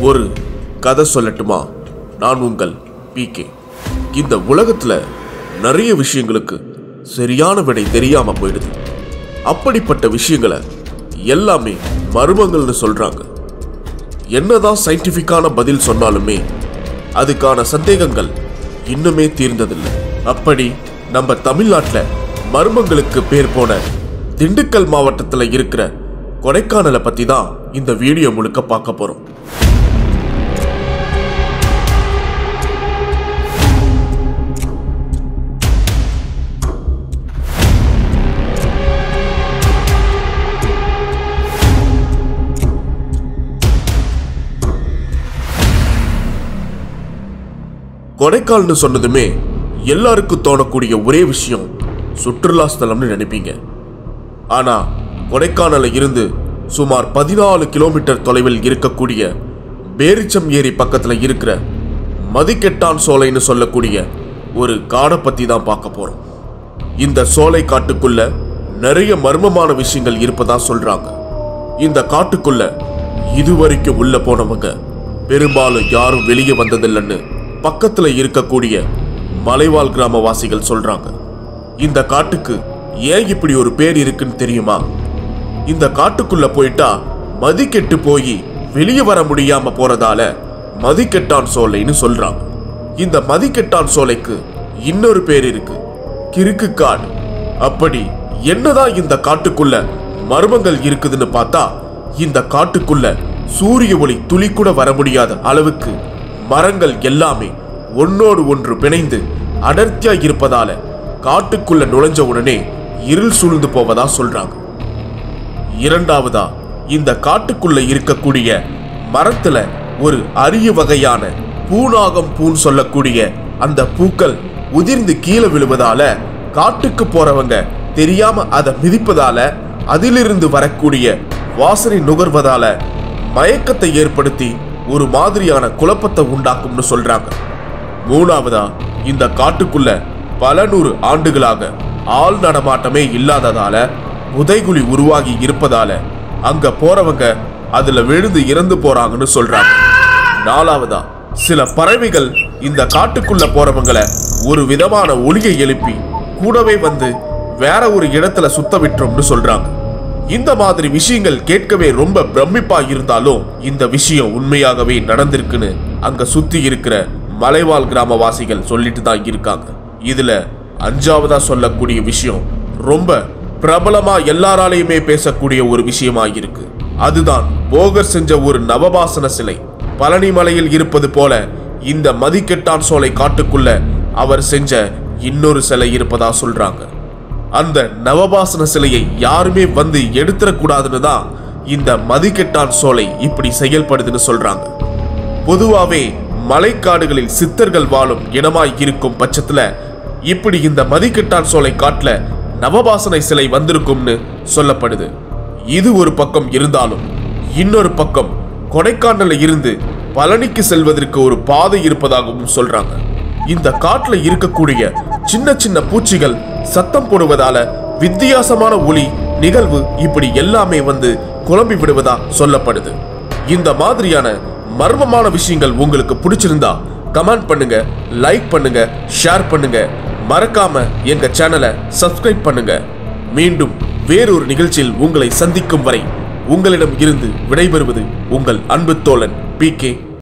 ஒரு கதை சொல்லட்டுமா நான் உங்கள் பிகே இந்த உலகத்துல நிறைய விஷயங்களுக்கு சரியான விடை தெரியாம போயிடுது அப்படிப்பட்ட விஷயங்களை எல்லாமே மர்மங்கள்னு சொல்றாங்க என்னதான் சயின்டிஃபிக்கான பதில் சொன்னாலுமே அதுக்கான சந்தேகங்கள் இன்னுமே தீர்ந்ததில்லை அப்படி நம்ம தமிழ்நாட்டில் மர்மங்களுக்கு பேர் போன திண்டுக்கல் மாவட்டத்தில் இருக்கிற கொடைக்கானலை பற்றி தான் இந்த வீடியோ முழுக்க பார்க்க போகிறோம் கொடைக்கால்னு சொன்னதுமே எல்லாருக்கும் தோணக்கூடிய ஒரே விஷயம் சுற்றுலா ஸ்தலம்னு நினைப்பீங்க ஆனா கொடைக்கானல்ல இருந்து சுமார் பதினாலு கிலோமீட்டர் தொலைவில் இருக்கக்கூடிய பேரிச்சம் ஏரி பக்கத்துல இருக்கிற மதிக்கெட்டான் சோலைன்னு சொல்லக்கூடிய ஒரு காடை பத்தி தான் பார்க்க போறோம் இந்த சோலை காட்டுக்குள்ள நிறைய மர்மமான விஷயங்கள் இருப்பதா சொல்றாங்க இந்த காட்டுக்குள்ள இதுவரைக்கும் உள்ள போனவங்க பெரும்பாலும் யாரும் வெளியே வந்ததில்லைன்னு பக்கத்துல இருக்கக்கூடிய மலைவாழ் கிராமவாசிகள் சொல்றாங்க இந்த காட்டுக்கு ஏன் இப்படி ஒரு பேர் இருக்குன்னு தெரியுமா இந்த காட்டுக்குள்ள போயிட்டா மதிக்கெட்டு போய் வெளியே வர முடியாம போறதால மதிக்கெட்டான் சோலைன்னு சொல்றாங்க இந்த மதிக்கெட்டான் சோலைக்கு இன்னொரு பேர் இருக்கு கிறுக்கு காடு அப்படி என்னதான் இந்த காட்டுக்குள்ள மர்மங்கள் இருக்குதுன்னு பார்த்தா இந்த காட்டுக்குள்ள சூரிய ஒளி துளி கூட வர முடியாத அளவுக்கு மரங்கள் எல்லாமே ஒன்னோடு ஒன்று பிணைந்து அடர்த்தியா இருப்பதால காட்டுக்குள்ள நுழைஞ்ச உடனே இருள் சூழ்ந்து போவதா சொல்றாங்க இரண்டாவதா இந்த காட்டுக்குள்ள இருக்கக்கூடிய மரத்துல ஒரு அரிய வகையான பூநாகம் பூன்னு சொல்லக்கூடிய அந்த பூக்கள் உதிர்ந்து கீழே விழுவதால காட்டுக்கு போறவங்க தெரியாம அதை மிதிப்பதால அதிலிருந்து வரக்கூடிய வாசனை நுகர்வதால மயக்கத்தை ஏற்படுத்தி ஒரு மாதிரியான குழப்பத்தை உண்டாக்கும்னு சொல்றாங்க மூணாவதா இந்த காட்டுக்குள்ள பல நூறு ஆண்டுகளாக ஆள் நடமாட்டமே இல்லாததால புதைகுழி உருவாகி இருப்பதால அங்க போறவங்க அதுல விழுந்து இறந்து போறாங்கன்னு சொல்றாங்க நாலாவதா சில பறவைகள் இந்த காட்டுக்குள்ள போறவங்களை ஒரு விதமான ஒளியை எழுப்பி கூடவே வந்து வேற ஒரு இடத்துல சுத்த விட்டுரும்னு சொல்றாங்க இந்த மாதிரி விஷயங்கள் கேட்கவே ரொம்ப பிரமிப்பா இருந்தாலும் இந்த விஷயம் உண்மையாகவே நடந்திருக்குன்னு அங்க சுத்தி இருக்கிற மலைவாழ் கிராமவாசிகள் சொல்லிட்டு தான் இருக்காங்க இதுல அஞ்சாவதா சொல்லக்கூடிய விஷயம் ரொம்ப பிரபலமா எல்லாராலையுமே பேசக்கூடிய ஒரு விஷயமா இருக்கு அதுதான் போகர் செஞ்ச ஒரு நவபாசன சிலை பழனி மலையில் இருப்பது போல இந்த மதிக்கெட்டான் சோலை காட்டுக்குள்ள அவர் செஞ்ச இன்னொரு சிலை இருப்பதா சொல்றாங்க அந்த நவபாசன சிலையை யாருமே வந்து எடுத்துடக்கூடாதுன்னு தான் இந்த மதிக்கெட்டான் சோலை இப்படி செயல்படுதுன்னு சொல்றாங்க பொதுவாவே மலைக்காடுகளில் சித்தர்கள் வாழும் இடமாய் இருக்கும் பட்சத்துல இப்படி இந்த மதிக்கெட்டான் சோலை காட்டுல நவபாசனை சிலை வந்திருக்கும்னு சொல்லப்படுது இது ஒரு பக்கம் இருந்தாலும் இன்னொரு பக்கம் கொடைக்கானல்ல இருந்து பழனிக்கு செல்வதற்கு ஒரு பாதை இருப்பதாகவும் சொல்றாங்க இந்த காட்டுல இருக்கக்கூடிய சின்ன சின்ன பூச்சிகள் சத்தம் போடுவதால வித்தியாசமான ஒளி நிகழ்வு இப்படி எல்லாமே வந்து குழம்பி விடுவதா சொல்லப்படுது இந்த மாதிரியான மர்மமான விஷயங்கள் உங்களுக்கு பிடிச்சிருந்தா கமெண்ட் பண்ணுங்க லைக் பண்ணுங்க ஷேர் பண்ணுங்க மறக்காம எங்க சேனலை சப்ஸ்கிரைப் பண்ணுங்க மீண்டும் வேறொரு நிகழ்ச்சியில் உங்களை சந்திக்கும் வரை உங்களிடம் இருந்து விடைபெறுவது உங்கள் அன்பு தோழன் பி கே